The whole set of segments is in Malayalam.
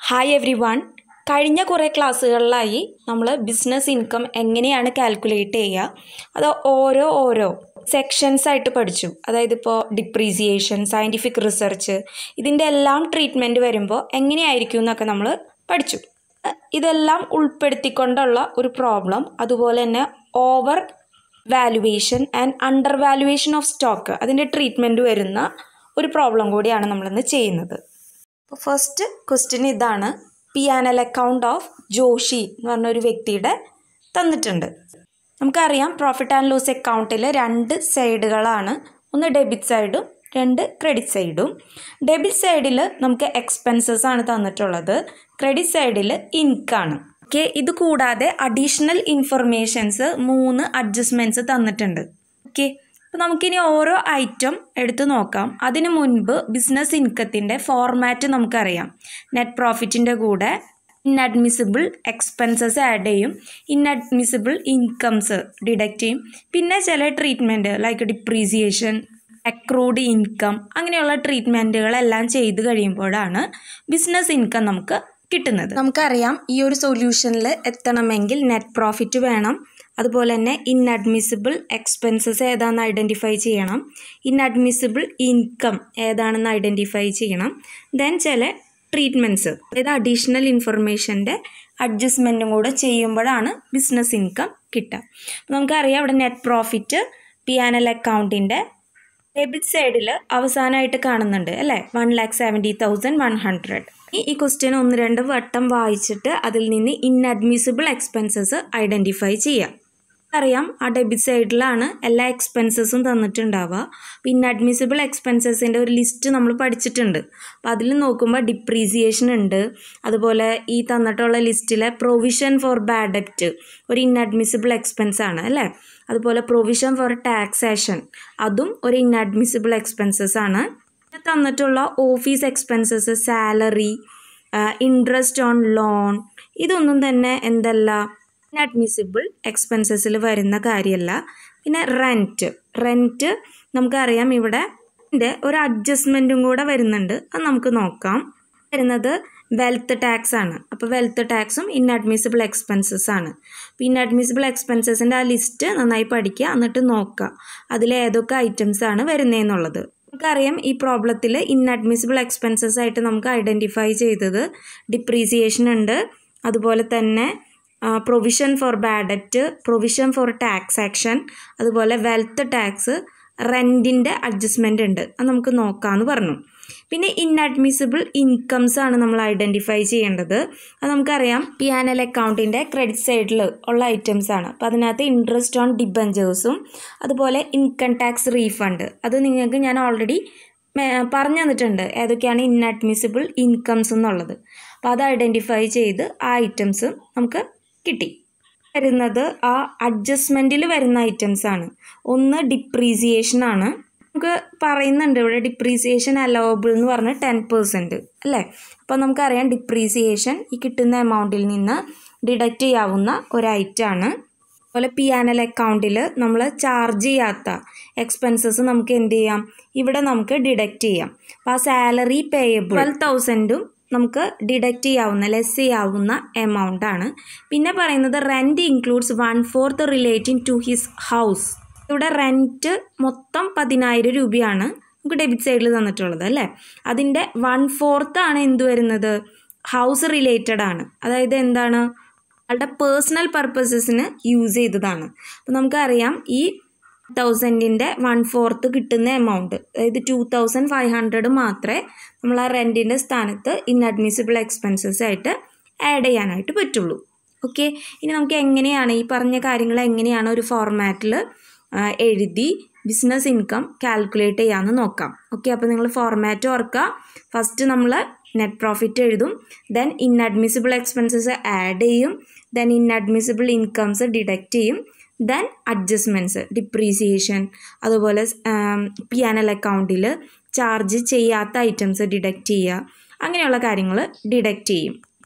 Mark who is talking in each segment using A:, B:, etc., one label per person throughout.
A: ഹായ് എവ്രി വൺ കഴിഞ്ഞ കുറേ ക്ലാസ്സുകളിലായി നമ്മൾ ബിസിനസ് ഇൻകം എങ്ങനെയാണ് കാൽക്കുലേറ്റ് ചെയ്യുക അത് ഓരോ ഓരോ സെക്ഷൻസ് ആയിട്ട് പഠിച്ചു അതായത് ഇപ്പോൾ ഡിപ്രീസിയേഷൻ സയൻറ്റിഫിക് റിസർച്ച് ഇതിൻ്റെ എല്ലാം ട്രീറ്റ്മെൻറ്റ് വരുമ്പോൾ എങ്ങനെയായിരിക്കും എന്നൊക്കെ നമ്മൾ പഠിച്ചു അഹ് ഇതെല്ലാം ഉൾപ്പെടുത്തിക്കൊണ്ടുള്ള ഒരു പ്രോബ്ലം അതുപോലെ തന്നെ over valuation and under valuation of stock അതിൻ്റെ ട്രീറ്റ്മെൻറ്റ് വരുന്ന ഒരു പ്രോബ്ലം കൂടിയാണ് നമ്മളിന്ന് ചെയ്യുന്നത് അപ്പോൾ ഫസ്റ്റ് ക്വസ്റ്റ്യൻ ഇതാണ് P and L account of Joshi എന്ന് പറഞ്ഞ ഒരു വ്യക്തിയുടെ തന്നിട്ടുണ്ട് നമുക്കറിയാം പ്രോഫിറ്റ് ആൻഡ് ലോസ് അക്കൗണ്ടിൽ രണ്ട് സൈഡുകളാണ് ഒന്ന് ഡെബിറ്റ് സൈഡും രണ്ട് ക്രെഡിറ്റ് സൈഡും ഡെബിറ്റ് സൈഡിൽ നമുക്ക് എക്സ്പെൻസസ് ആണ് തന്നിട്ടുള്ളത് ക്രെഡിറ്റ് സൈഡിൽ ഇൻകാണ് ഓക്കെ ഇത് കൂടാതെ അഡീഷണൽ ഇൻഫർമേഷൻസ് മൂന്ന് അഡ്ജസ്റ്റ്മെൻറ്റ്സ് തന്നിട്ടുണ്ട് ഓക്കെ അപ്പോൾ നമുക്കിനി ഓരോ ഐറ്റം എടുത്തു നോക്കാം അതിനു മുൻപ് ബിസിനസ് ഇൻകത്തിൻ്റെ ഫോർമാറ്റ് നമുക്കറിയാം നെറ്റ് പ്രോഫിറ്റിൻ്റെ കൂടെ ഇൻഅഡ്മിസിബിൾ എക്സ്പെൻസസ് ആഡ് ചെയ്യും ഇൻഅഡ്മിസിബിൾ ഇൻകംസ് ഡിഡക്റ്റ് ചെയ്യും പിന്നെ ചില treatment like depreciation accrued income അങ്ങനെയുള്ള ട്രീറ്റ്മെൻറ്റുകളെല്ലാം ചെയ്ത് കഴിയുമ്പോഴാണ് ബിസിനസ് ഇൻകം നമുക്ക് കിട്ടുന്നത് നമുക്കറിയാം ഈ ഒരു സൊല്യൂഷനിൽ എത്തണമെങ്കിൽ നെറ്റ് പ്രോഫിറ്റ് വേണം അതുപോലെ തന്നെ ഇൻഅഡ്മിസിബിൾ എക്സ്പെൻസസ് ഏതാണെന്ന് ഐഡൻറ്റിഫൈ ചെയ്യണം ഇൻഅഡ്മിസിബിൾ ഇൻകം ഏതാണെന്ന് ഐഡൻറ്റിഫൈ ചെയ്യണം ദെൻ ചില ട്രീറ്റ്മെൻറ്റ്സ് അതായത് അഡീഷണൽ ഇൻഫർമേഷൻ്റെ അഡ്ജസ്റ്റ്മെൻറ്റും കൂടെ ചെയ്യുമ്പോഴാണ് ബിസിനസ് ഇൻകം കിട്ടുക അപ്പോൾ നമുക്കറിയാം ഇവിടെ നെറ്റ് പ്രോഫിറ്റ് പി ആനൽ അക്കൗണ്ടിൻ്റെ ഡെബിറ്റ് സൈഡിൽ അവസാനമായിട്ട് കാണുന്നുണ്ട് അല്ലേ one lakh seventy thousand one hundred ഈ ക്വസ്റ്റ്യൻ ഒന്ന് രണ്ട് വട്ടം വായിച്ചിട്ട് അതിൽ നിന്ന് ഇൻഅഡ്മിസിബിൾ എക്സ്പെൻസസ് ഐഡൻറ്റിഫൈ ചെയ്യാം അറിയാം ആ ഡെബിറ്റ് സൈഡിലാണ് എല്ലാ എക്സ്പെൻസസും തന്നിട്ടുണ്ടാവുക അപ്പോൾ ഇൻഅഡ്മിസിബിൾ എക്സ്പെൻസസിൻ്റെ ഒരു ലിസ്റ്റ് നമ്മൾ പഠിച്ചിട്ടുണ്ട് അപ്പോൾ അതിൽ നോക്കുമ്പോൾ ഡിപ്രീസിയേഷൻ ഉണ്ട് അതുപോലെ ഈ തന്നിട്ടുള്ള ലിസ്റ്റിലെ പ്രൊവിഷൻ ഫോർ ബാഡ് ഡെപ്റ്റ് ഒരു ഇൻഅഡ്മിസിബിൾ എക്സ്പെൻസ് ആണ് അല്ലേ അതുപോലെ പ്രൊവിഷൻ ഫോർ ടാക്സേഷൻ അതും ഒരു ഇൻഅഡ്മിസിബിൾ എക്സ്പെൻസസ് ആണ് പിന്നെ തന്നിട്ടുള്ള office expenses salary interest on loan ഇതൊന്നും തന്നെ എന്തല്ല ഇൻഅഡ്മിസിബിൾ എക്സ്പെൻസസിൽ വരുന്ന കാര്യമല്ല പിന്നെ റെൻറ്റ് റെൻറ്റ് നമുക്കറിയാം ഇവിടെ ഇതിൻ്റെ ഒരു അഡ്ജസ്റ്റ്മെൻറ്റും കൂടെ വരുന്നുണ്ട് അത് നമുക്ക് നോക്കാം വരുന്നത് വെൽത്ത് ടാക്സ് ആണ് അപ്പോൾ വെൽത്ത് ടാക്സും ഇൻഅഡ്മിസിബിൾ എക്സ്പെൻസസ് ആണ് അപ്പോൾ ഇൻഅഡ്മിസിബിൾ എക്സ്പെൻസസിൻ്റെ ആ ലിസ്റ്റ് നന്നായി പഠിക്കുക എന്നിട്ട് നോക്കുക അതിൽ ഏതൊക്കെ ഐറ്റംസ് ആണ് വരുന്നതെന്നുള്ളത് നമുക്കറിയാം ഈ പ്രോബ്ലത്തിൽ ഇൻഅഡ്മിസിബിൾ എക്സ്പെൻസസ് ആയിട്ട് നമുക്ക് ഐഡൻറ്റിഫൈ ചെയ്തത് ഡിപ്രീസിയേഷൻ ഉണ്ട് അതുപോലെ തന്നെ provision for bad debt provision for taxation അതുപോലെ വെൽത്ത് ടാക്സ് റെൻറ്റിൻ്റെ അഡ്ജസ്റ്റ്മെൻ്റ് ഉണ്ട് അത് നമുക്ക് നോക്കാമെന്ന് പറഞ്ഞു പിന്നെ ഇൻഅഡ്മിസിബിൾ ഇൻകംസ് ആണ് നമ്മൾ ഐഡൻറ്റിഫൈ ചെയ്യേണ്ടത് അത് നമുക്കറിയാം പി ആനൽ അക്കൗണ്ടിൻ്റെ ക്രെഡിറ്റ് സൈഡിൽ ഉള്ള ഐറ്റംസ് ആണ് അപ്പോൾ അതിനകത്ത് ഇൻട്രസ്റ്റ് ഓൺ ഡിബഞ്ചേഴ്സും അതുപോലെ ഇൻകം ടാക്സ് റീഫണ്ട് അത് നിങ്ങൾക്ക് ഞാൻ ഓൾറെഡി പറഞ്ഞു തന്നിട്ടുണ്ട് ഏതൊക്കെയാണ് ഇൻഅഡ്മിസിബിൾ ഇൻകംസ് എന്നുള്ളത് അപ്പോൾ അത് ഐഡൻറ്റിഫൈ ചെയ്ത് ആ ഐറ്റംസ് നമുക്ക് കിട്ടി വരുന്നത് ആ അഡ്ജസ്റ്റ്മെൻറ്റിൽ വരുന്ന ഐറ്റംസ് ആണ് ഒന്ന് ഡിപ്രീസിയേഷൻ ആണ് നമുക്ക് പറയുന്നുണ്ട് ഇവിടെ ഡിപ്രീസിയേഷൻ അലോവബിൾ എന്ന് പറഞ്ഞ് ടെൻ പെർസെൻറ്റ് അല്ലേ അപ്പോൾ നമുക്കറിയാം ഡിപ്രീസിയേഷൻ ഈ കിട്ടുന്ന എമൗണ്ടിൽ നിന്ന് ഡിഡക്റ്റ് ചെയ്യാവുന്ന ഒരു ഐറ്റമാണ് അതുപോലെ പി ആനൽ അക്കൗണ്ടിൽ നമ്മൾ ചാർജ് ചെയ്യാത്ത എക്സ്പെൻസസ് നമുക്ക് എന്ത് ചെയ്യാം ഇവിടെ നമുക്ക് ഡിഡക്റ്റ് ചെയ്യാം അപ്പോൾ ആ സാലറി പേയബിൾ ട്വൽവ് തൗസൻഡും നമുക്ക് ഡിഡക്റ്റ് ചെയ്യാവുന്ന ലെസ് ചെയ്യാവുന്ന എമൗണ്ട് ആണ് പിന്നെ പറയുന്നത് rent includes one fourth relating to his house ഇവിടെ റെൻറ്റ് മൊത്തം പതിനായിരം രൂപയാണ് നമുക്ക് ഡെബിറ്റ് സൈഡിൽ തന്നിട്ടുള്ളത് അല്ലേ അതിൻ്റെ വൺ ഫോർത്ത് ആണ് എന്ത് വരുന്നത് ഹൗസ് റിലേറ്റഡ് ആണ് അതായത് എന്താണ് ആളുടെ പേഴ്സണൽ പർപ്പസസിന് യൂസ് ചെയ്തതാണ് അപ്പോൾ നമുക്കറിയാം ഈ തൗസൻഡിൻ്റെ വൺ ഫോർത്ത് കിട്ടുന്ന എമൗണ്ട് അതായത് ടു തൗസൻഡ് ഫൈവ് ഹൺഡ്രഡ് മാത്രമേ നമ്മൾ ആ റെൻറ്റിൻ്റെ സ്ഥാനത്ത് ഇൻഅഡ്മിസിബിൾ എക്സ്പെൻസസ് ആയിട്ട് ആഡ് ചെയ്യാനായിട്ട് പറ്റുള്ളൂ ഓക്കെ ഇനി നമുക്ക് എങ്ങനെയാണ് ഈ പറഞ്ഞ കാര്യങ്ങൾ എങ്ങനെയാണ് ഒരു ഫോർമാറ്റിൽ എഴുതി ബിസിനസ് ഇൻകം കാൽക്കുലേറ്റ് ചെയ്യാമെന്ന് നോക്കാം ഓക്കെ അപ്പോൾ നിങ്ങൾ ഫോർമാറ്റ് ഓർക്കുക ഫസ്റ്റ് നമ്മൾ നെറ്റ് പ്രോഫിറ്റ് എഴുതും ദെൻ ഇൻഅഡ്മിസിബിൾ എക്സ്പെൻസസ് ആഡ് ചെയ്യും ദെൻ ഇൻഅഡ്മിസിബിൾ ഇൻകംസ് ഡിഡക്റ്റ് ചെയ്യും ദെൻ അഡ്ജസ്റ്റ്മെൻറ്റ്സ് ഡിപ്രീസിയേഷൻ അതുപോലെ പി ആനൽ അക്കൗണ്ടിൽ ചാർജ് ചെയ്യാത്ത ഐറ്റംസ് ഡിഡക്റ്റ് ചെയ്യുക അങ്ങനെയുള്ള കാര്യങ്ങൾ ഡിഡക്റ്റ് ചെയ്യും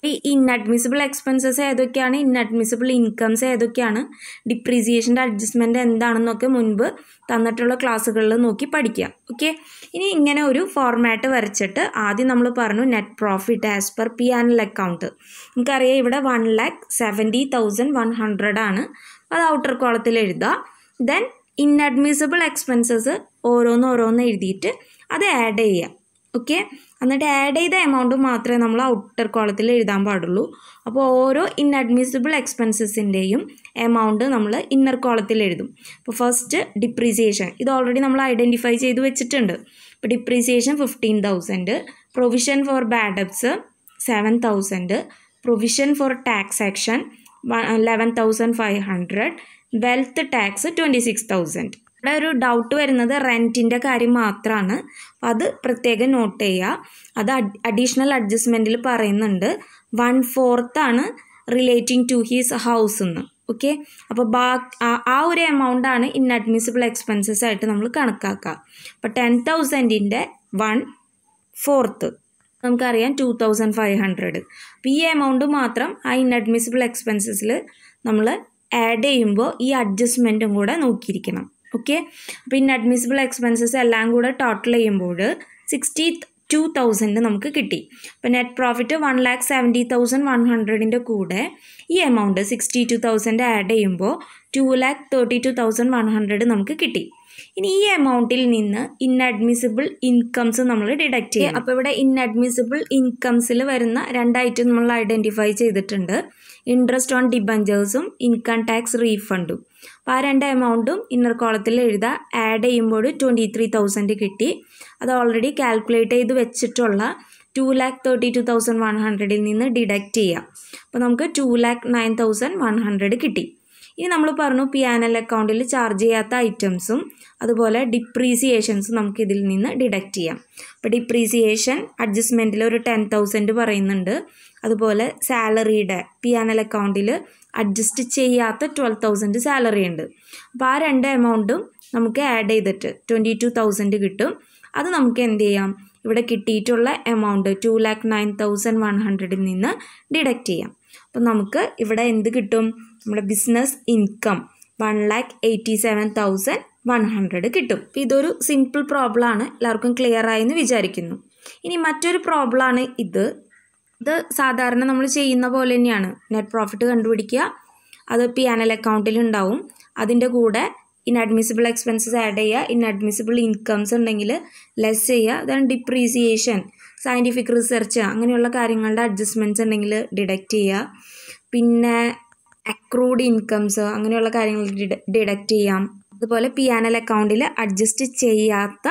A: ഈ ഇൻഅഡ്മിസിബിൾ എക്സ്പെൻസസ് ഏതൊക്കെയാണ് ഇൻഅഡ്മിസിബിൾ ഇൻകംസ് ഏതൊക്കെയാണ് ഡിപ്രീസിയേഷൻ്റെ അഡ്ജസ്റ്റ്മെൻറ്റ് എന്താണെന്നൊക്കെ മുൻപ് തന്നിട്ടുള്ള ക്ലാസ്സുകളിൽ നോക്കി പഠിക്കുക ഓക്കെ ഇനി ഇങ്ങനെ ഒരു ഫോർമാറ്റ് വരച്ചിട്ട് ആദ്യം നമ്മൾ പറഞ്ഞു net profit as per P and account നമുക്കറിയാം ഇവിടെ one lakh seventy thousand one hundred ആണ് അത് ഔട്ടർ കോളത്തിൽ എഴുതുക ദെൻ ഇൻഅഡ്മിസിബിൾ എക്സ്പെൻസസ് ഓരോന്ന് ഓരോന്ന് എഴുതിയിട്ട് അത് ആഡ് ചെയ്യുക ഓക്കെ എന്നിട്ട് ആഡ് ചെയ്ത എമൗണ്ട് മാത്രമേ നമ്മൾ ഔട്ടർ കോളത്തിൽ എഴുതാൻ പാടുള്ളൂ അപ്പോൾ ഓരോ ഇൻഅഡ്മിസിബിൾ എക്സ്പെൻസസിൻ്റെയും എമൗണ്ട് നമ്മൾ ഇന്നർ കോളത്തിൽ എഴുതും അപ്പോൾ ഫസ്റ്റ് ഡിപ്രീസിയേഷൻ ഇത് ഓൾറെഡി നമ്മൾ ഐഡൻറ്റിഫൈ ചെയ്ത് വെച്ചിട്ടുണ്ട് ഇപ്പോൾ depreciation fifteen thousand provision for bad debts seven thousand provision for taxation eleven thousand five hundred wealth tax twenty six thousand ഇവിടെ ഒരു ഡൗട്ട് വരുന്നത് റെൻറ്റിൻ്റെ കാര്യം മാത്രമാണ് അപ്പോൾ അത് പ്രത്യേകം നോട്ട് ചെയ്യുക അത് അഡീഷണൽ അഡ്ജസ്റ്റ്മെൻറ്റിൽ പറയുന്നുണ്ട് വൺ ഫോർത്താണ് റിലേറ്റിംഗ് ടു ഹീസ് ഹൗസ് എന്ന് ഓക്കെ അപ്പോൾ ബാ ആ ഒരു എമൗണ്ട് ആണ് ഇൻഅഡ്മിസിബിൾ എക്സ്പെൻസസ് ആയിട്ട് നമ്മൾ കണക്കാക്കുക അപ്പോൾ ടെൻ തൗസൻഡിൻ്റെ വൺ ഫോർത്ത് നമുക്കറിയാം ടു തൗസൻഡ് ഫൈവ് ഹൺഡ്രഡ് അപ്പോൾ ഈ എമൗണ്ട് മാത്രം ആ ഇൻഅഡ്മിസിബിൾ എക്സ്പെൻസസിൽ നമ്മൾ ആഡ് ചെയ്യുമ്പോൾ ഈ അഡ്ജസ്റ്റ്മെൻറ്റും കൂടെ നോക്കിയിരിക്കണം ഓക്കെ അപ്പോൾ ഇൻഅഡ്മിസിബിൾ എക്സ്പെൻസസ് എല്ലാം കൂടെ ടോട്ടൽ ചെയ്യുമ്പോൾ സിക്സ്റ്റി ടു തൗസൻഡ് നമുക്ക് കിട്ടി അപ്പോൾ net profit one lakh seventy thousand one ഹൺഡ്രഡിൻ്റെ കൂടെ ഈ amount sixty two thousand add ചെയ്യുമ്പോൾ two lakh thirty two thousand one hundred നമുക്ക് കിട്ടി ഇനി ഈ എമൗണ്ടിൽ നിന്ന് ഇൻഅഡ്മിസിബിൾ ഇൻകംസ് നമ്മൾ ഡിഡക്റ്റ് ചെയ്യും അപ്പോൾ ഇവിടെ ഇൻഅഡ്മിസിബിൾ ഇൻകംസിൽ വരുന്ന രണ്ട് ഐറ്റം നമ്മൾ ഐഡൻറ്റിഫൈ ചെയ്തിട്ടുണ്ട് ഇൻട്രസ്റ്റ് ഓൺ ഡിബഞ്ചേഴ്സും ഇൻകം ടാക്സ് റീഫണ്ടും അപ്പോൾ ആ രണ്ട് എമൗണ്ടും ഇന്നർ കോളത്തിൽ എഴുതുക ആഡ് ചെയ്യുമ്പോൾ ട്വൻറ്റി ത്രീ തൗസൻഡ് കിട്ടി അത് ഓൾറെഡി കാൽക്കുലേറ്റ് ചെയ്ത് വെച്ചിട്ടുള്ള two lakh thirty two thousand one ഹൺഡ്രഡിൽ നിന്ന് ഡിഡക്റ്റ് ചെയ്യാം അപ്പോൾ നമുക്ക് two lakh nine thousand one hundred കിട്ടി ഇനി നമ്മൾ പറഞ്ഞു പി ആൻ എൽ അക്കൗണ്ടിൽ ചാർജ് ചെയ്യാത്ത ഐറ്റംസും അതുപോലെ ഡിപ്രീസിയേഷൻസും നമുക്ക് ഇതിൽ നിന്ന് ഡിഡക്റ്റ് ചെയ്യാം അപ്പോൾ ഡിപ്രീസിയേഷൻ അഡ്ജസ്റ്റ്മെൻറ്റിൽ ഒരു ടെൻ തൗസൻഡ് പറയുന്നുണ്ട് അതുപോലെ സാലറിയുടെ പി ആൻ എൽ അക്കൗണ്ടിൽ അഡ്ജസ്റ്റ് ചെയ്യാത്ത ട്വൽവ് തൗസൻഡ് സാലറി ഉണ്ട് അപ്പോൾ ആ രണ്ട് എമൗണ്ടും നമുക്ക് ആഡ് ചെയ്തിട്ട് ട്വൻറ്റി ടു തൗസൻഡ് കിട്ടും അത് നമുക്ക് എന്ത് ചെയ്യാം ഇവിടെ കിട്ടിയിട്ടുള്ള amount two lakh nine thousand one ഹൺഡ്രഡിൽ നിന്ന് ഡിഡക്റ്റ് ചെയ്യാം അപ്പോൾ നമുക്ക് ഇവിടെ എന്ത് കിട്ടും നമ്മുടെ business income one lakh eighty seven thousand one hundred കിട്ടും അപ്പോൾ ഇതൊരു സിമ്പിൾ പ്രോബ്ലം ആണ് എല്ലാവർക്കും ക്ലിയർ ആയെന്ന് വിചാരിക്കുന്നു ഇനി മറ്റൊരു പ്രോബ്ലം ആണ് ഇത് ഇത് സാധാരണ നമ്മൾ ചെയ്യുന്ന പോലെ തന്നെയാണ് നെറ്റ് പ്രോഫിറ്റ് കണ്ടുപിടിക്കുക അത് പി ആൻ എൽ അക്കൗണ്ടിൽ ഉണ്ടാവും അതിൻ്റെ കൂടെ ഇൻഅഡ്മിസിബിൾ എക്സ്പെൻസസ് ആഡ് ചെയ്യുക ഇൻഅഡ്മിസിബിൾ ഇൻകംസ് ഉണ്ടെങ്കിൽ ലെസ് ചെയ്യുക ദെൻ ഡിപ്രീസിയേഷൻ സയൻറ്റിഫിക് റിസർച്ച് അങ്ങനെയുള്ള കാര്യങ്ങളുടെ അഡ്ജസ്റ്റ്മെൻറ്റ്സ് ഉണ്ടെങ്കിൽ ഡിഡക്റ്റ് ചെയ്യുക പിന്നെ അക്രൂഡ് ഇൻകംസ് അങ്ങനെയുള്ള കാര്യങ്ങൾ ഡിഡക്റ്റ് ചെയ്യാം അതുപോലെ പി ആൻ എൽ അക്കൗണ്ടിൽ അഡ്ജസ്റ്റ് ചെയ്യാത്ത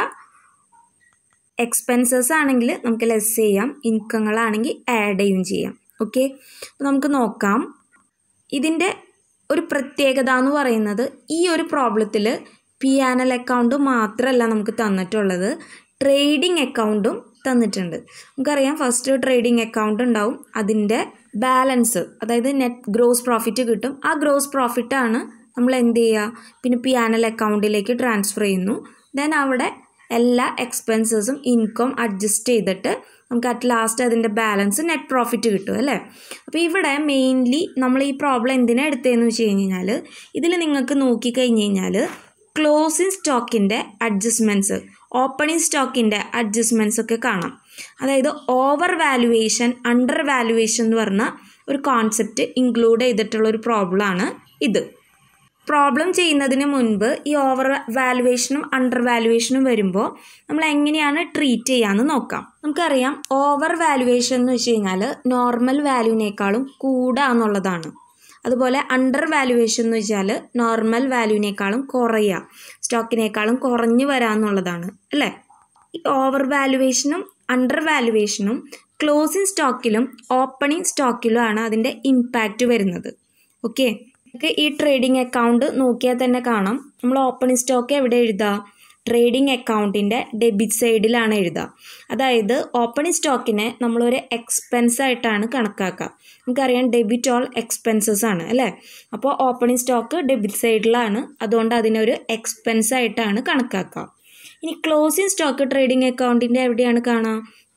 A: എക്സ്പെൻസസ് ആണെങ്കിൽ നമുക്ക് ലെസ് ചെയ്യാം ഇൻകങ്ങളാണെങ്കിൽ ആഡ് ചെയ്യുകയും ചെയ്യാം ഓക്കെ അപ്പോൾ നമുക്ക് നോക്കാം ഇതിൻ്റെ ഒരു പ്രത്യേകത എന്ന് പറയുന്നത് ഈ ഒരു പ്രോബ്ലത്തിൽ പി ആൻ എൽ അക്കൗണ്ട് മാത്രമല്ല നമുക്ക് തന്നിട്ടുള്ളത് ട്രേഡിംഗ് അക്കൗണ്ടും തന്നിട്ടുണ്ട് നമുക്കറിയാം ഫസ്റ്റ് ട്രേഡിംഗ് അക്കൗണ്ട് ഉണ്ടാവും അതിൻ്റെ ബാലൻസ് അതായത് നെറ്റ് ഗ്രോസ് പ്രോഫിറ്റ് കിട്ടും ആ ഗ്രോസ് പ്രോഫിറ്റാണ് നമ്മൾ എന്ത് ചെയ്യുക പിന്നെ പി ആൻ എൽ അക്കൗണ്ടിലേക്ക് ട്രാൻസ്ഫർ ചെയ്യുന്നു ദെൻ അവിടെ എല്ലാ എക്സ്പെൻസസും ഇൻകം അഡ്ജസ്റ്റ് ചെയ്തിട്ട് നമുക്ക് അറ്റ് ലാസ്റ്റ് അതിൻ്റെ ബാലൻസ് നെറ്റ് പ്രോഫിറ്റ് കിട്ടും അല്ലേ അപ്പോൾ ഇവിടെ മെയിൻലി നമ്മൾ ഈ പ്രോബ്ലം എന്തിനാണ് എടുത്തതെന്ന് വെച്ച് കഴിഞ്ഞാൽ ഇതിൽ നിങ്ങൾക്ക് നോക്കിക്കഴിഞ്ഞ് കഴിഞ്ഞാൽ ക്ലോസിങ് സ്റ്റോക്കിൻ്റെ അഡ്ജസ്റ്റ്മെൻറ്റ്സ് ഓപ്പണിംഗ് സ്റ്റോക്കിൻ്റെ അഡ്ജസ്റ്റ്മെൻറ്റ്സ് ഒക്കെ കാണാം അതായത് ഓവർ വാലുവേഷൻ അണ്ടർ വാലുവേഷൻ എന്ന് പറഞ്ഞ ഒരു കോൺസെപ്റ്റ് ഇൻക്ലൂഡ് ചെയ്തിട്ടുള്ള ഒരു പ്രോബ്ലമാണ് ഇത് പ്രോബ്ലം ചെയ്യുന്നതിന് മുൻപ് ഈ ഓവർ വാലുവേഷനും അണ്ടർ വാലുവേഷനും വരുമ്പോൾ നമ്മൾ എങ്ങനെയാണ് ട്രീറ്റ് ചെയ്യാമെന്ന് നോക്കാം നമുക്കറിയാം ഓവർ വാലുവേഷൻ എന്ന് വെച്ച് കഴിഞ്ഞാൽ നോർമൽ വാല്യൂവിനേക്കാളും കൂടുക എന്നുള്ളതാണ് അതുപോലെ അണ്ടർ വാലുവേഷൻ എന്ന് വെച്ചാൽ നോർമൽ വാല്യൂവിനേക്കാളും കുറയുക സ്റ്റോക്കിനേക്കാളും കുറഞ്ഞു വരാമെന്നുള്ളതാണ് അല്ലേ ഈ ഓവർ വാലുവേഷനും അണ്ടർ വാലുവേഷനും ക്ലോസിങ് സ്റ്റോക്കിലും ഓപ്പണിംഗ് സ്റ്റോക്കിലുമാണ് അതിൻ്റെ ഇമ്പാക്റ്റ് വരുന്നത് ഓക്കെ നമുക്ക് ഈ ട്രേഡിംഗ് അക്കൗണ്ട് നോക്കിയാൽ തന്നെ കാണാം നമ്മൾ ഓപ്പണിംഗ് സ്റ്റോക്ക് എവിടെ എഴുതുക ട്രേഡിംഗ് അക്കൗണ്ടിൻ്റെ ഡെബിറ്റ് സൈഡിലാണ് എഴുതുക അതായത് ഓപ്പണിംഗ് സ്റ്റോക്കിനെ നമ്മളൊരു എക്സ്പെൻസ് ആയിട്ടാണ് കണക്കാക്കുക നമുക്കറിയാം ഡെബിറ്റ് ഓൾ എക്സ്പെൻസസ് ആണ് അല്ലേ അപ്പോൾ ഓപ്പണിംഗ് സ്റ്റോക്ക് ഡെബിറ്റ് സൈഡിലാണ് അതുകൊണ്ട് അതിനൊരു എക്സ്പെൻസ് ആയിട്ടാണ് കണക്കാക്കുക ഇനി ക്ലോസിംഗ് സ്റ്റോക്ക് ട്രേഡിംഗ് അക്കൗണ്ടിൻ്റെ എവിടെയാണ് കാണുക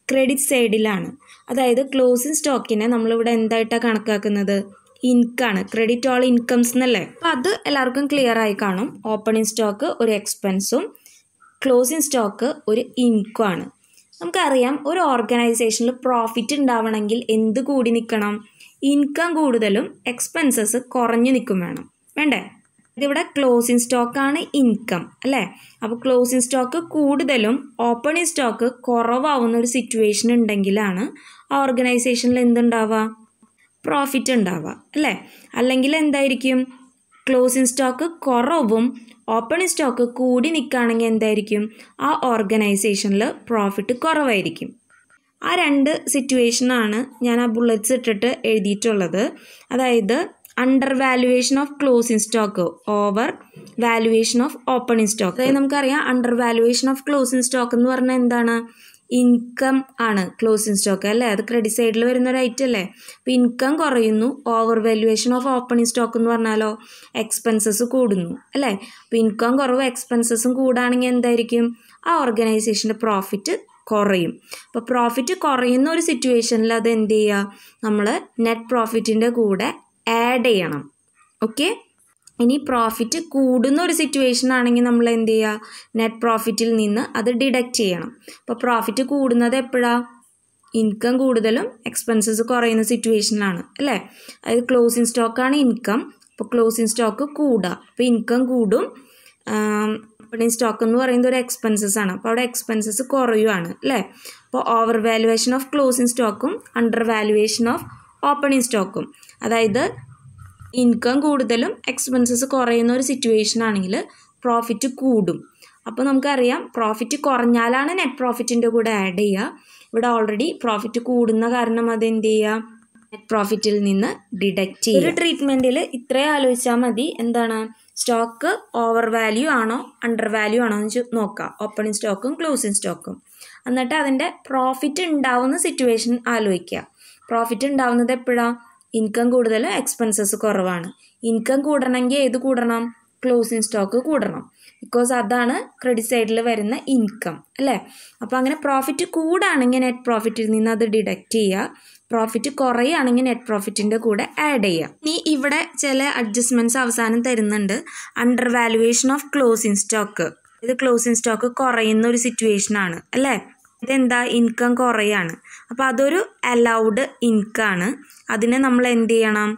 A: ക്രെഡിറ്റ് സൈഡിലാണ് അതായത് ക്ലോസിങ് സ്റ്റോക്കിനെ നമ്മളിവിടെ എന്തായിട്ടാണ് കണക്കാക്കുന്നത് ഇൻകാണ് ക്രെഡിറ്റ് ഓൾ ഇൻകംസ് എന്നല്ലേ അപ്പോൾ അത് എല്ലാവർക്കും ക്ലിയർ ആയി കാണും ഓപ്പണിംഗ് സ്റ്റോക്ക് ഒരു എക്സ്പെൻസും ക്ലോസിങ് സ്റ്റോക്ക് ഒരു ഇൻകം ആണ് നമുക്കറിയാം ഒരു ഓർഗനൈസേഷനിൽ പ്രോഫിറ്റ് ഉണ്ടാവണമെങ്കിൽ എന്ത് കൂടി നിൽക്കണം ഇൻകം കൂടുതലും എക്സ്പെൻസസ് കുറഞ്ഞു നിൽക്കും വേണം വേണ്ടേ ഇതിവിടെ ക്ലോസിങ് സ്റ്റോക്കാണ് ഇൻകം അല്ലേ അപ്പോൾ ക്ലോസിങ് സ്റ്റോക്ക് കൂടുതലും ഓപ്പണിംഗ് സ്റ്റോക്ക് കുറവാവുന്ന ഒരു സിറ്റുവേഷൻ ഉണ്ടെങ്കിലാണ് ആ ഓർഗനൈസേഷനിൽ എന്തുണ്ടാവുക പ്രോഫിറ്റ് ഉണ്ടാവുക അല്ലേ അല്ലെങ്കിൽ എന്തായിരിക്കും ക്ലോസിങ് സ്റ്റോക്ക് കുറവും ഓപ്പണിംഗ് സ്റ്റോക്ക് കൂടി നിൽക്കുകയാണെങ്കിൽ എന്തായിരിക്കും ആ ഓർഗനൈസേഷനിൽ പ്രോഫിറ്റ് കുറവായിരിക്കും ആ രണ്ട് സിറ്റുവേഷനാണ് ഞാൻ ആ ബുള്ളറ്റ്സ് ഇട്ടിട്ട് എഴുതിയിട്ടുള്ളത് അതായത് under valuation of closing stock over valuation of opening stock അതായത് നമുക്കറിയാം under valuation of closing stock എന്ന് പറഞ്ഞാൽ എന്താണ് ഇൻകം ആണ് ക്ലോസിങ് സ്റ്റോക്ക് അല്ലേ അത് ക്രെഡിറ്റ് സൈഡിൽ വരുന്ന ഒരു ഐറ്റം അല്ലേ അപ്പോൾ ഇൻകം കുറയുന്നു over valuation of opening stock എന്ന് പറഞ്ഞാലോ എക്സ്പെൻസസ് കൂടുന്നു അല്ലേ അപ്പോൾ ഇൻകം കുറവ് എക്സ്പെൻസസും കൂടാണെങ്കിൽ എന്തായിരിക്കും ആ ഓർഗനൈസേഷൻ്റെ പ്രോഫിറ്റ് കുറയും അപ്പോൾ പ്രോഫിറ്റ് കുറയുന്ന ഒരു സിറ്റുവേഷനിൽ അത് എന്ത് ചെയ്യുക നമ്മൾ നെറ്റ് പ്രോഫിറ്റിൻ്റെ കൂടെ ആഡ് ചെയ്യണം ഓക്കെ ഇനി പ്രോഫിറ്റ് കൂടുന്ന ഒരു സിറ്റുവേഷൻ ആണെങ്കിൽ നമ്മൾ എന്ത് ചെയ്യുക നെറ്റ് പ്രോഫിറ്റിൽ നിന്ന് അത് ഡിഡക്റ്റ് ചെയ്യണം അപ്പോൾ പ്രോഫിറ്റ് കൂടുന്നത് എപ്പോഴാണ് ഇൻകം കൂടുതലും എക്സ്പെൻസസ് കുറയുന്ന സിറ്റുവേഷനിലാണ് അല്ലേ അതായത് ക്ലോസിങ് സ്റ്റോക്കാണ് ഇൻകം അപ്പോൾ ക്ലോസിങ് സ്റ്റോക്ക് കൂടുക അപ്പോൾ ഇൻകം കൂടും ഓപ്പണിംഗ് സ്റ്റോക്ക് എന്ന് പറയുന്നത് ഒരു എക്സ്പെൻസസ് ആണ് അപ്പോൾ അവിടെ എക്സ്പെൻസസ് കുറയുവാണ് അല്ലേ അപ്പോൾ ഓവർ വാലുവേഷൻ ഓഫ് ക്ലോസിങ് സ്റ്റോക്കും അണ്ടർ വാലുവേഷൻ ഓഫ് ഓപ്പണിംഗ് സ്റ്റോക്കും അതായത് ഇൻകം കൂടുതലും എക്സ്പെൻസസ് കുറയുന്ന ഒരു സിറ്റുവേഷൻ ആണെങ്കിൽ പ്രോഫിറ്റ് കൂടും അപ്പോൾ നമുക്കറിയാം പ്രോഫിറ്റ് കുറഞ്ഞാലാണ് നെറ്റ് പ്രോഫിറ്റിൻ്റെ കൂടെ ആഡ് ചെയ്യുക ഇവിടെ ഓൾറെഡി പ്രോഫിറ്റ് കൂടുന്ന കാരണം അത് എന്ത് ചെയ്യുക നെറ്റ് പ്രോഫിറ്റിൽ നിന്ന് ഡിഡക്റ്റ് ചെയ്യുക ഒരു ട്രീറ്റ്മെൻറ്റിൽ ഇത്രയും ആലോചിച്ചാൽ മതി എന്താണ് സ്റ്റോക്ക് ഓവർ വാല്യൂ ആണോ അണ്ടർ വാല്യൂ ആണോ എന്ന് നോക്കാം ഓപ്പണിംഗ് സ്റ്റോക്കും ക്ലോസിങ് സ്റ്റോക്കും എന്നിട്ട് അതിൻ്റെ പ്രോഫിറ്റ് ഉണ്ടാവുന്ന സിറ്റുവേഷൻ ആലോചിക്കുക പ്രോഫിറ്റ് ഉണ്ടാവുന്നത് എപ്പോഴാണ് ഇൻകം കൂടുതൽ എക്സ്പെൻസസ് കുറവാണ് ഇൻകം കൂടണമെങ്കിൽ ഏത് കൂടണം ക്ലോസിങ് സ്റ്റോക്ക് കൂടണം ബിക്കോസ് അതാണ് ക്രെഡിറ്റ് സൈഡിൽ വരുന്ന ഇൻകം അല്ലേ അപ്പോൾ അങ്ങനെ പ്രോഫിറ്റ് കൂടാണെങ്കിൽ നെറ്റ് പ്രോഫിറ്റിൽ നിന്ന് അത് ഡിഡക്റ്റ് ചെയ്യുക പ്രോഫിറ്റ് കുറയുകയാണെങ്കിൽ നെറ്റ് പ്രോഫിറ്റിൻ്റെ കൂടെ ആഡ് ചെയ്യുക ഇനി ഇവിടെ ചില അഡ്ജസ്റ്റ്മെൻറ്റ്സ് അവസാനം തരുന്നുണ്ട് under valuation of closing stock ഇത് ക്ലോസിങ് സ്റ്റോക്ക് കുറയുന്ന ഒരു സിറ്റുവേഷൻ ആണ് അല്ലേ ഇതെന്താ ഇൻകം കുറയാണ് അപ്പോൾ അതൊരു അലൗഡ് ഇൻകം ആണ് അതിനെ നമ്മൾ എന്ത് ചെയ്യണം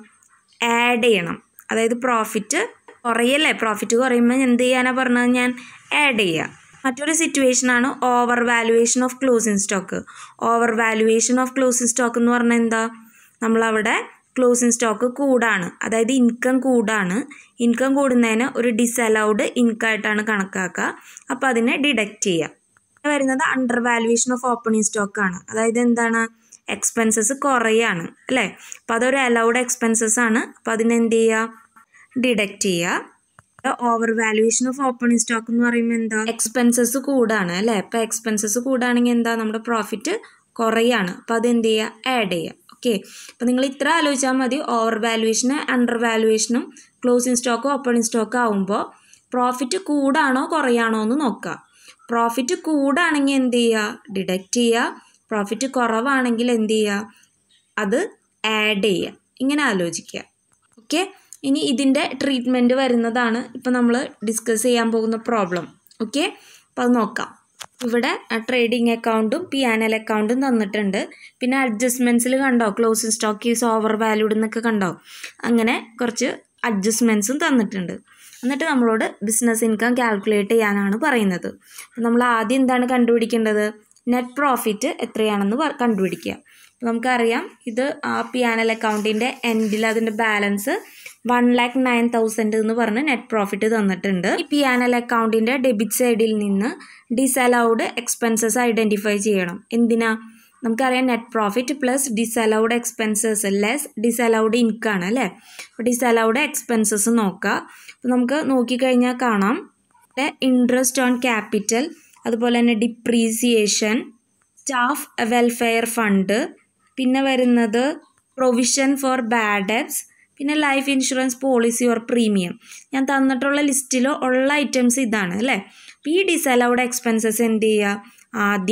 A: ആഡ് ചെയ്യണം അതായത് പ്രോഫിറ്റ് കുറയല്ലേ പ്രോഫിറ്റ് കുറയുമ്പോൾ എന്ത് ചെയ്യാനാണ് പറഞ്ഞത് ഞാൻ ആഡ് ചെയ്യുക മറ്റൊരു സിറ്റുവേഷൻ ആണ് over valuation of closing stock over valuation of closing stock എന്ന് പറഞ്ഞാൽ എന്താ നമ്മളവിടെ ക്ലോസിങ് സ്റ്റോക്ക് കൂടാണ് അതായത് ഇൻകം കൂടാണ് ഇൻകം കൂടുന്നതിന് ഒരു ഡിസലൗഡ് ഇൻകം ആയിട്ടാണ് കണക്കാക്കുക അപ്പോൾ അതിനെ ഡിഡക്റ്റ് ചെയ്യുക വരുന്നത് under valuation of opening stock ആണ് അതായത് എന്താണ് എക്സ്പെൻസസ് കുറയാണ് അല്ലേ അപ്പോൾ അതൊരു അലൗഡ് എക്സ്പെൻസസ് ആണ് അപ്പോൾ അതിനെന്ത് ചെയ്യുക ഡിഡക്റ്റ് ചെയ്യുക over valuation of opening stock എന്ന് പറയുമ്പോൾ എന്താ എക്സ്പെൻസസ് കൂടാണ് അല്ലേ അപ്പോൾ എക്സ്പെൻസസ് കൂടാണെങ്കിൽ എന്താ നമ്മുടെ പ്രോഫിറ്റ് കുറയാണ് അപ്പോൾ അത് എന്ത് ചെയ്യുക ആഡ് ചെയ്യുക ഓക്കെ അപ്പോൾ നിങ്ങൾ ഇത്ര ആലോചിച്ചാൽ മതി ഓവർ വാലുവേഷനും അണ്ടർ വാലുവേഷനും ക്ലോസിങ് സ്റ്റോക്കും ഓപ്പണിംഗ് സ്റ്റോക്കും ആവുമ്പോൾ പ്രോഫിറ്റ് കൂടാണോ കുറയാണോ എന്ന് നോക്കുക പ്രോഫിറ്റ് കൂടാണെങ്കിൽ എന്ത് ചെയ്യുക ഡിഡക്റ്റ് ചെയ്യുക പ്രോഫിറ്റ് കുറവാണെങ്കിൽ എന്ത് ചെയ്യുക അത് ആഡ് ചെയ്യുക ഇങ്ങനെ ആലോചിക്കുക ഓക്കെ ഇനി ഇതിൻ്റെ ട്രീറ്റ്മെൻറ്റ് വരുന്നതാണ് ഇപ്പോൾ നമ്മൾ ഡിസ്കസ് ചെയ്യാൻ പോകുന്ന പ്രോബ്ലം ഓക്കെ അപ്പോൾ അത് നോക്കാം ഇവിടെ ട്രേഡിംഗ് അക്കൗണ്ടും പി ആൻ എൽ അക്കൗണ്ടും തന്നിട്ടുണ്ട് പിന്നെ അഡ്ജസ്റ്റ്മെൻറ്റ്സിൽ കണ്ടോ closing stock is over valued എന്നൊക്കെ കണ്ടോ അങ്ങനെ കുറച്ച് അഡ്ജസ്റ്റ്മെൻറ്റ്സും തന്നിട്ടുണ്ട് എന്നിട്ട് നമ്മളോട് ബിസിനസ് ഇൻകം കാൽക്കുലേറ്റ് ചെയ്യാനാണ് പറയുന്നത് അപ്പോൾ നമ്മൾ ആദ്യം എന്താണ് കണ്ടുപിടിക്കേണ്ടത് നെറ്റ് പ്രോഫിറ്റ് എത്രയാണെന്ന് കണ്ടുപിടിക്കുക അപ്പോൾ നമുക്കറിയാം ഇത് ആ പി ആൻ എൽ അക്കൗണ്ടിൻ്റെ എൻഡിൽ അതിൻ്റെ balance one lakh nine thousand എന്ന് പറഞ്ഞ് നെറ്റ് പ്രോഫിറ്റ് തന്നിട്ടുണ്ട് ഈ പി ആൻ എൽ അക്കൗണ്ടിൻ്റെ ഡെബിറ്റ് സൈഡിൽ നിന്ന് ഡിസലൗഡ് എക്സ്പെൻസസ് ഐഡൻറ്റിഫൈ ചെയ്യണം എന്തിനാ നമുക്കറിയാം net profit plus disallowed expenses less disallowed income ആണ് അല്ലേ അപ്പോൾ ഡിസലൗഡ് എക്സ്പെൻസസ് നോക്കുക അപ്പോൾ നമുക്ക് നോക്കിക്കഴിഞ്ഞാൽ കാണാം ഇൻട്രസ്റ്റ് ഓൺ ക്യാപിറ്റൽ അതുപോലെ തന്നെ ഡിപ്രീസിയേഷൻ സ്റ്റാഫ് വെൽഫെയർ ഫണ്ട് പിന്നെ വരുന്നത് പ്രൊവിഷൻ ഫോർ ബാഡ് ഡെബ്സ് പിന്നെ life insurance policy or premium ഞാൻ തന്നിട്ടുള്ള ലിസ്റ്റിൽ ഉള്ള ഐറ്റംസ് ഇതാണ് അല്ലേ അപ്പോൾ ഈ ഡിസലൗഡ് എക്സ്പെൻസസ് എന്ത് ചെയ്യുക ആദ്യം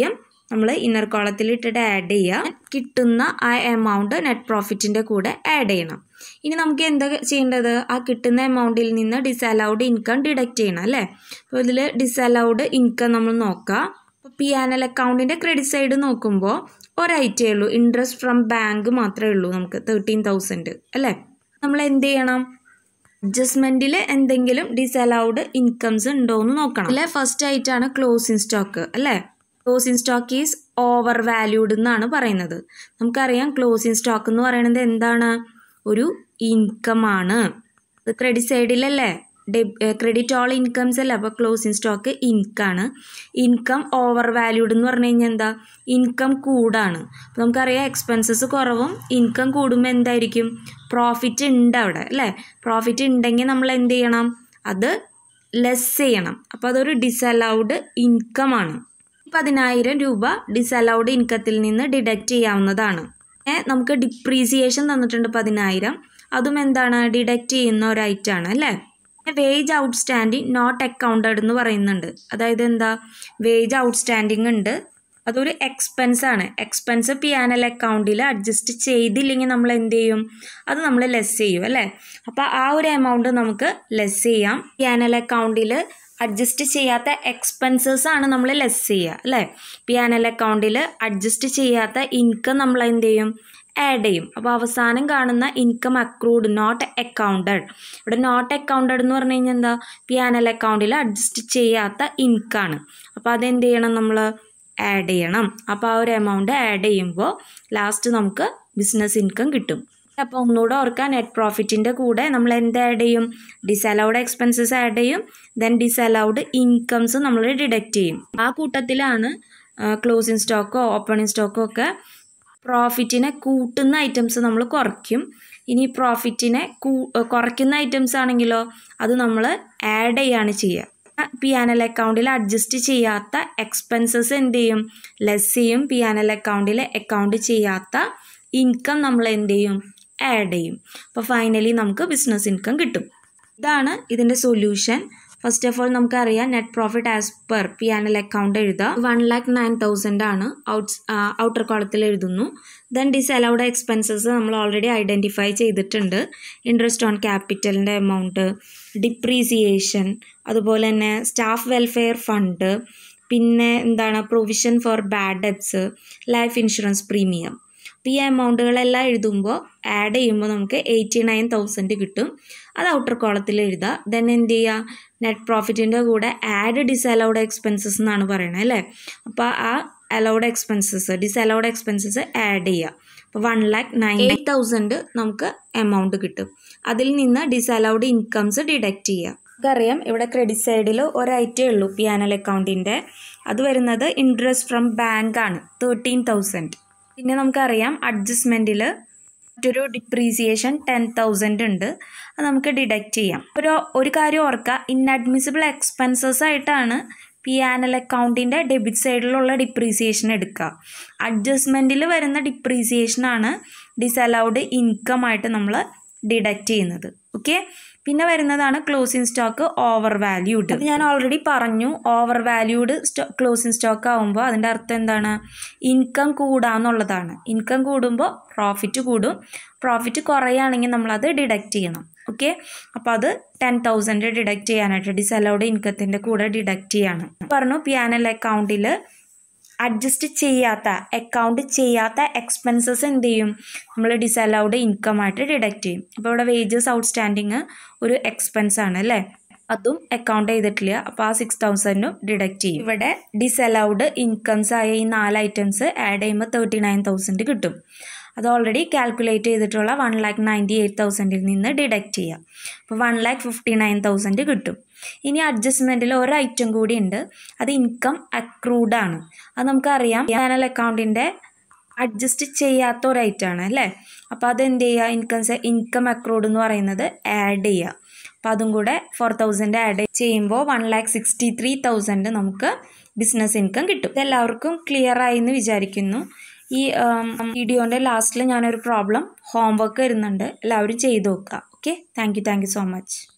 A: നമ്മൾ ഇന്നർ കോളത്തിൽ ഇട്ടിട്ട് ആഡ് ചെയ്യുക കിട്ടുന്ന ആ എമൗണ്ട് നെറ്റ് പ്രോഫിറ്റിൻ്റെ കൂടെ ആഡ് ചെയ്യണം ഇനി നമുക്ക് എന്താ ചെയ്യേണ്ടത് ആ കിട്ടുന്ന എമൗണ്ടിൽ നിന്ന് ഡിസലൗഡ് ഇൻകം ഡിഡക്റ്റ് ചെയ്യണം അല്ലേ അപ്പോൾ ഇതിൽ ഡിസലൗഡ് ഇൻകം നമ്മൾ നോക്കുക അപ്പോൾ പി ആൻ എൽ അക്കൗണ്ടിൻ്റെ ക്രെഡിറ്റ് സൈഡ് നോക്കുമ്പോൾ ഒരൈറ്റേ ഉള്ളൂ ഇൻട്രസ്റ്റ് ഫ്രം ബാങ്ക് മാത്രമേ ഉള്ളൂ നമുക്ക് തേർട്ടീൻ തൗസൻഡ് അല്ലേ നമ്മൾ എന്ത് ചെയ്യണം അഡ്ജസ്റ്റ്മെൻറ്റിൽ എന്തെങ്കിലും ഡിസലൗഡ് ഇൻകംസ് ഉണ്ടോ എന്ന് നോക്കണം അല്ലെ ഫസ്റ്റ് ആയിട്ടാണ് ക്ലോസിങ് സ്റ്റോക്ക് അല്ലേ closing stock is over valued എന്നാണ് പറയുന്നത് നമുക്കറിയാം ക്ലോസിങ് സ്റ്റോക്ക് എന്ന് പറയുന്നത് എന്താണ് ഒരു ഇൻകം ആണ് ഇത് ക്രെഡിറ്റ് സൈഡിലല്ലേ ക്രെഡിറ്റ് ഓൾ ഇൻകംസ് അല്ല അപ്പോൾ ക്ലോസിങ് സ്റ്റോക്ക് ഇൻകാണ് ഇൻകം ഓവർ വാല്യൂഡ് എന്ന് പറഞ്ഞു കഴിഞ്ഞാൽ എന്താ ഇൻകം കൂടാണ് അപ്പോൾ നമുക്കറിയാം എക്സ്പെൻസസ് കുറവും ഇൻകം കൂടുമ്പോൾ എന്തായിരിക്കും പ്രോഫിറ്റ് ഉണ്ട് അവിടെ അല്ലേ പ്രോഫിറ്റ് ഉണ്ടെങ്കിൽ നമ്മൾ എന്ത് ചെയ്യണം അത് ലെസ് ചെയ്യണം അപ്പോൾ അതൊരു ഡിസലൗഡ് ഇൻകം ആണ് പതിനായിരം രൂപ ഡിസലൗഡ് ഇൻകത്തിൽ നിന്ന് ഡിഡക്റ്റ് ചെയ്യാവുന്നതാണ് നമുക്ക് ഡിപ്രീസിയേഷൻ തന്നിട്ടുണ്ട് പതിനായിരം അതും എന്താണ് ഡിഡക്റ്റ് ചെയ്യുന്ന ഒരു ഐറ്റാണ് അല്ലേ വേജ് ഔട്ട്സ്റ്റാൻഡിങ് നോട്ട് അക്കൗണ്ടഡ് എന്ന് പറയുന്നുണ്ട് അതായത് എന്താ വേജ് ഔട്ട്സ്റ്റാൻഡിങ് ഉണ്ട് അതൊരു എക്സ്പെൻസ് ആണ് എക്സ്പെൻസ് പി ആനൽ അക്കൗണ്ടിൽ അഡ്ജസ്റ്റ് ചെയ്തില്ലെങ്കിൽ നമ്മൾ എന്ത് ചെയ്യും അത് നമ്മൾ ലെസ് ചെയ്യും അല്ലേ അപ്പോൾ ആ ഒരു എമൗണ്ട് നമുക്ക് ലെസ് ചെയ്യാം പി ആനൽ അക്കൗണ്ടിൽ അഡ്ജസ്റ്റ് ചെയ്യാത്ത എക്സ്പെൻസസ് ആണ് നമ്മൾ ലെസ് ചെയ്യുക അല്ലേ പി ആനൽ അക്കൗണ്ടിൽ അഡ്ജസ്റ്റ് ചെയ്യാത്ത ഇൻകം നമ്മൾ എന്ത് ചെയ്യും ആഡ് ചെയ്യും അപ്പോൾ അവസാനം കാണുന്ന ഇൻകം അക്രൂഡ് നോട്ട് അക്കൗണ്ടഡ് ഇവിടെ നോട്ട് അക്കൗണ്ടഡ് എന്ന് പറഞ്ഞു കഴിഞ്ഞാൽ എന്താ പി ആനൽ അക്കൗണ്ടിൽ അഡ്ജസ്റ്റ് ചെയ്യാത്ത ഇൻകാണ് അപ്പോൾ അതെന്ത് ചെയ്യണം നമ്മൾ ആഡ് ചെയ്യണം അപ്പോൾ ആ ഒരു എമൗണ്ട് ആഡ് ചെയ്യുമ്പോൾ ലാസ്റ്റ് നമുക്ക് ബിസിനസ് ഇൻകം കിട്ടും അപ്പോൾ ഒന്നുകൂടെ ഓർക്കാൻ നെറ്റ് പ്രോഫിറ്റിൻ്റെ കൂടെ നമ്മൾ എന്ത് ആഡ് ചെയ്യും ഡിസലൗഡ് എക്സ്പെൻസസ് ആഡ് ചെയ്യും ദെൻ ഡിസലൗഡ് ഇൻകംസ് നമ്മൾ ഡിഡക്റ്റ് ചെയ്യും ആ കൂട്ടത്തിലാണ് ക്ലോസിങ് സ്റ്റോക്കോ ഓപ്പണിംഗ് സ്റ്റോക്കോ ഒക്കെ പ്രോഫിറ്റിനെ കൂട്ടുന്ന ഐറ്റംസ് നമ്മൾ കുറയ്ക്കും ഇനി പ്രോഫിറ്റിനെ കൂ കുറയ്ക്കുന്ന ഐറ്റംസ് ആണെങ്കിലോ അത് നമ്മൾ ആഡ് ചെയ്യാണ് ചെയ്യുക പി ആനൽ അക്കൗണ്ടിൽ അഡ്ജസ്റ്റ് ചെയ്യാത്ത എക്സ്പെൻസസ് എന്ത് ചെയ്യും ലെസ് ചെയ്യും പി ആനൽ അക്കൗണ്ടിൽ അക്കൗണ്ട് ചെയ്യാത്ത ഇൻകം നമ്മൾ എന്ത് ചെയ്യും ആഡ് ചെയ്യും അപ്പോൾ ഫൈനലി നമുക്ക് ബിസിനസ് ഇൻകം കിട്ടും ഇതാണ് ഇതിൻ്റെ സൊല്യൂഷൻ ഫസ്റ്റ് ഓഫ് ഓൾ നമുക്കറിയാം net profit as per P and L account എഴുതുക വൺ ലാക്ക് നയൻ തൗസൻഡ് ആണ് ഔട്ട്സ് ഔട്ടർ കോളത്തിൽ എഴുതുന്നു ദെൻ ഡിസലൗഡ് എക്സ്പെൻസസ് നമ്മൾ ഓൾറെഡി ഐഡൻറ്റിഫൈ ചെയ്തിട്ടുണ്ട് ഇൻട്രസ്റ്റ് ഓൺ ക്യാപിറ്റലിൻ്റെ എമൗണ്ട് ഡിപ്രീസിയേഷൻ അതുപോലെ തന്നെ സ്റ്റാഫ് വെൽഫെയർ ഫണ്ട് പിന്നെ എന്താണ് provision for bad debts life insurance premium അപ്പോൾ ഈ എമൗണ്ടുകളെല്ലാം എഴുതുമ്പോൾ ആഡ് ചെയ്യുമ്പോൾ നമുക്ക് എയ്റ്റി നയൻ തൗസൻഡ് കിട്ടും അത് ഔട്ടർ കോളത്തിൽ എഴുതുക ദെൻ എന്ത് ചെയ്യുക നെറ്റ് പ്രോഫിറ്റിൻ്റെ കൂടെ ആഡ് ഡിസലൗഡ് എക്സ്പെൻസസ് എന്നാണ് പറയുന്നത് അല്ലേ അപ്പോൾ ആ allowed expenses disallowed expenses add ചെയ്യുക അപ്പോൾ one lakh nine eight thousand നമുക്ക് എമൗണ്ട് കിട്ടും അതിൽ നിന്ന് ഡിസലൗഡ് ഇൻകംസ് ഡിഡക്റ്റ് ചെയ്യുക നമുക്കറിയാം ഇവിടെ ക്രെഡിറ്റ് സൈഡിൽ ഒരൈറ്റേ ഉള്ളൂ പി ആനൽ അക്കൗണ്ടിൻ്റെ അത് വരുന്നത് ഇൻട്രസ്റ്റ് ഫ്രം ബാങ്ക് ആണ് തേർട്ടീൻ തൗസൻഡ് പിന്നെ നമുക്കറിയാം അഡ്ജസ്റ്റ്മെൻറ്റിൽ മറ്റൊരു ഡിപ്രീസിയേഷൻ ടെൻ തൗസൻഡ് ഉണ്ട് അത് നമുക്ക് ഡിഡക്റ്റ് ചെയ്യാം ഒരു ഒരു കാര്യം ഓർക്കുക ഇൻഅഡ്മിസിബിൾ എക്സ്പെൻസസ് ആയിട്ടാണ് പി ആനൽ അക്കൗണ്ടിൻ്റെ ഡെബിറ്റ് സൈഡിലുള്ള ഡിപ്രീസിയേഷൻ എടുക്കുക അഡ്ജസ്റ്റ്മെൻറ്റിൽ വരുന്ന ഡിപ്രീസിയേഷനാണ് ഡിസലൗഡ് ഇൻകം ആയിട്ട് നമ്മൾ ഡിഡക്റ്റ് ചെയ്യുന്നത് ഓക്കെ പിന്നെ വരുന്നതാണ് ക്ലോസിങ് സ്റ്റോക്ക് ഓവർ വാല്യൂഡ് അത് ഞാൻ ഓൾറെഡി പറഞ്ഞു ഓവർ വാല്യൂഡ് സ്റ്റോ ക്ലോസിങ് സ്റ്റോക്ക് ആകുമ്പോൾ അതിൻ്റെ അർത്ഥം എന്താണ് ഇൻകം കൂടാന്നുള്ളതാണ് ഇൻകം കൂടുമ്പോൾ പ്രോഫിറ്റ് കൂടും പ്രോഫിറ്റ് കുറയുകയാണെങ്കിൽ നമ്മളത് ഡിഡക്റ്റ് ചെയ്യണം ഓക്കെ അപ്പോൾ അത് ടെൻ തൗസൻഡ് ഡിഡക്റ്റ് ചെയ്യാനായിട്ട് ഡിസലൗഡ് ഇൻകത്തിൻ്റെ കൂടെ ഡിഡക്റ്റ് ചെയ്യാണ് പറഞ്ഞു പിയാനൽ അക്കൗണ്ടിൽ അഡ്ജസ്റ്റ് ചെയ്യാത്ത അക്കൗണ്ട് ചെയ്യാത്ത എക്സ്പെൻസസ് എന്ത് ചെയ്യും നമ്മൾ ഡിസലൗഡ് ഇൻകം ആയിട്ട് ഡിഡക്റ്റ് ചെയ്യും അപ്പോൾ ഇവിടെ വേജസ് ഔട്ട്സ്റ്റാൻഡിങ് ഒരു എക്സ്പെൻസ് ആണ് അല്ലേ അതും അക്കൗണ്ട് ചെയ്തിട്ടില്ല അപ്പോൾ ആ സിക്സ് തൗസൻഡും ഡിഡക്റ്റ് ചെയ്യും ഇവിടെ ഡിസലൗഡ് ഇൻകംസ് ആയ ഈ നാല് ഐറ്റംസ് ആഡ് ചെയ്യുമ്പോൾ തേർട്ടി നയൻ തൗസൻഡ് കിട്ടും അത് ഓൾറെഡി കാൽക്കുലേറ്റ് ചെയ്തിട്ടുള്ള വൺ ലാക്ക് നയൻറ്റി എയ്റ്റ് തൗസൻഡിൽ നിന്ന് ഡിഡക്റ്റ് ചെയ്യാം അപ്പോൾ one lakh fifty nine thousand കിട്ടും ഇനി അഡ്ജസ്റ്റ്മെൻറ്റിൽ ഒരു ഐറ്റം കൂടി ഉണ്ട് അത് ഇൻകം അക്രൂഡ് ആണ് അത് നമുക്കറിയാം ചാനൽ അക്കൗണ്ടിൻ്റെ അഡ്ജസ്റ്റ് ചെയ്യാത്ത ഒരു ഐറ്റം ആണ് അല്ലേ അപ്പോൾ അത് എന്ത് ചെയ്യുക ഇൻകം ഇൻകം അക്രൂഡ് എന്ന് പറയുന്നത് ആഡ് ചെയ്യുക അപ്പോൾ അതും കൂടെ ഫോർ തൗസൻഡ് ആഡ് ചെയ്യുമ്പോൾ one lakh sixty three thousand നമുക്ക് ബിസിനസ് ഇൻകം കിട്ടും ഇതെല്ലാവർക്കും ക്ലിയർ ആയി എന്ന് വിചാരിക്കുന്നു ഈ വീഡിയോൻ്റെ ലാസ്റ്റിൽ ഞാനൊരു പ്രോബ്ലം ഹോംവർക്ക് വരുന്നുണ്ട് എല്ലാവരും ചെയ്ത് നോക്കുക okay thank you thank you so much